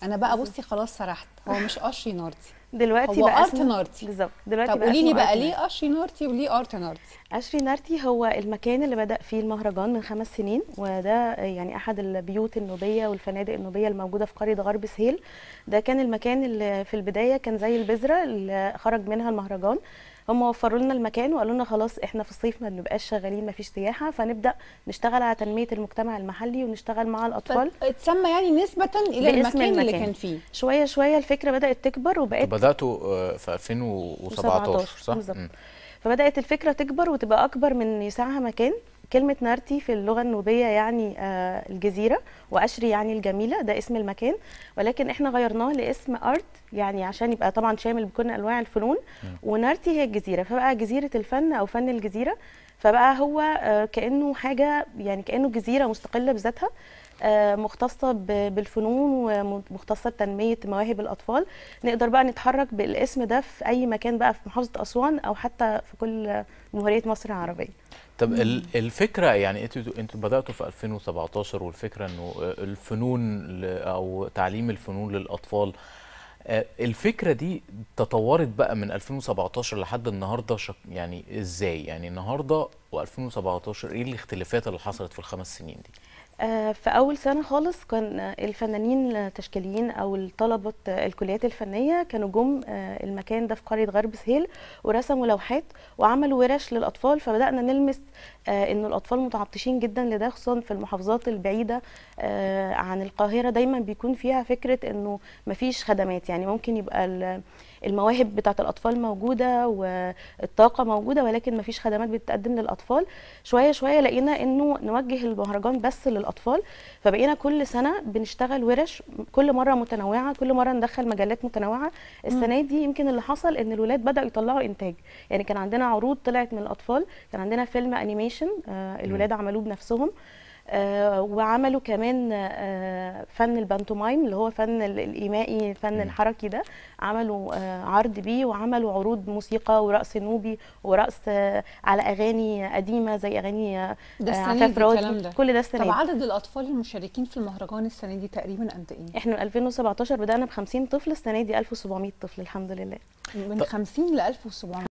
انا بقى بصي خلاص سرحت هو مش قشري نارتي دلوقتي هو بقى ارت اسمه- نارتي بالظبط دلوقتي طب بقى قولي لي اسمه بقى art ليه قشري نارتي وليه ارت نارتي عشري نارتي هو المكان اللي بدأ فيه المهرجان من خمس سنين وده يعني أحد البيوت النوبية والفنادق النوبية الموجودة في قرية غرب سهيل ده كان المكان اللي في البداية كان زي البذرة اللي خرج منها المهرجان هم وفروا لنا المكان وقالوا لنا خلاص احنا في الصيف ما بنبقاش شغالين ما فيش سياحة فنبدأ نشتغل على تنمية المجتمع المحلي ونشتغل مع الأطفال اتسمى يعني نسبة الى باسم المكان, اللي المكان. كان فيه شوية شوية الفكرة بدأت تكبر وبقت بداتوا آه، في 2017 صح؟ بالظبط. مم. فبدات الفكره تكبر وتبقى اكبر من يسعها مكان كلمة نارتي في اللغة النوبية يعني آه الجزيرة وأشري يعني الجميلة ده اسم المكان ولكن احنا غيرناه لاسم ارت يعني عشان يبقى طبعا شامل بكل أنواع الفنون ونارتي هي الجزيرة فبقى جزيرة الفن أو فن الجزيرة فبقى هو آه كأنه حاجة يعني كأنه جزيرة مستقلة بذاتها آه، مختصة ب- بالفنون ومختصة بتنمية مواهب الأطفال نقدر بقى نتحرك بالاسم ده في أي مكان بقى في محافظة أسوان أو حتى في كل جمهورية مصر العربية طب ال- الفكره يعني انتوا انتوا بداتوا في 2017 والفكره انه آه، الفنون ل- او تعليم الفنون للاطفال آه، الفكره دي تطورت بقى من 2017 لحد النهارده شك يعني ازاي يعني النهارده و2017 ايه الاختلافات اللي حصلت في الخمس سنين دي آه، في أول سنة خالص كان آه، الفنانين التشكيليين أو الطلبة آه، الكليات الفنية كانوا جم آه، المكان ده في قرية غرب سهيل ورسموا لوحات وعملوا ورش للأطفال فبدأنا نلمس آه، إنه الأطفال متعطشين جدا لده خصوصا في المحافظات البعيدة آه، عن القاهرة دايما بيكون فيها فكرة إنه مفيش خدمات يعني ممكن يبقى ال- المواهب بتاعت الأطفال موجودة والطاقة موجودة ولكن مفيش خدمات بتتقدم للأطفال شوية شوية لقينا إنه نوجه المهرجان بس للأطفال فبقينا كل سنة بنشتغل ورش كل مرة متنوعة كل مرة ندخل مجالات متنوعة السنة دي يمكن اللي حصل إن الولاد بدأوا يطلعوا إنتاج يعني كان عندنا عروض طلعت من الأطفال كان عندنا فيلم أنيميشن آه الولاد عملوه بنفسهم آه وعملوا كمان آه فن البانتومايم اللي هو فن ال- الإيمائي الفن مم. الحركي ده عملوا آه عرض بيه وعملوا عروض موسيقى ورقص نوبي ورقص آه على أغاني قديمة زي أغاني آه ده آه، السنة عفاف دي راضي. الكلام ده كل ده السنة طب دي. عدد الأطفال المشاركين في المهرجان السنة دي تقريبا قد إيه؟ احنا من 2017 بدأنا ب 50 طفل السنة دي 1700 طفل الحمد لله من 50 ل 1700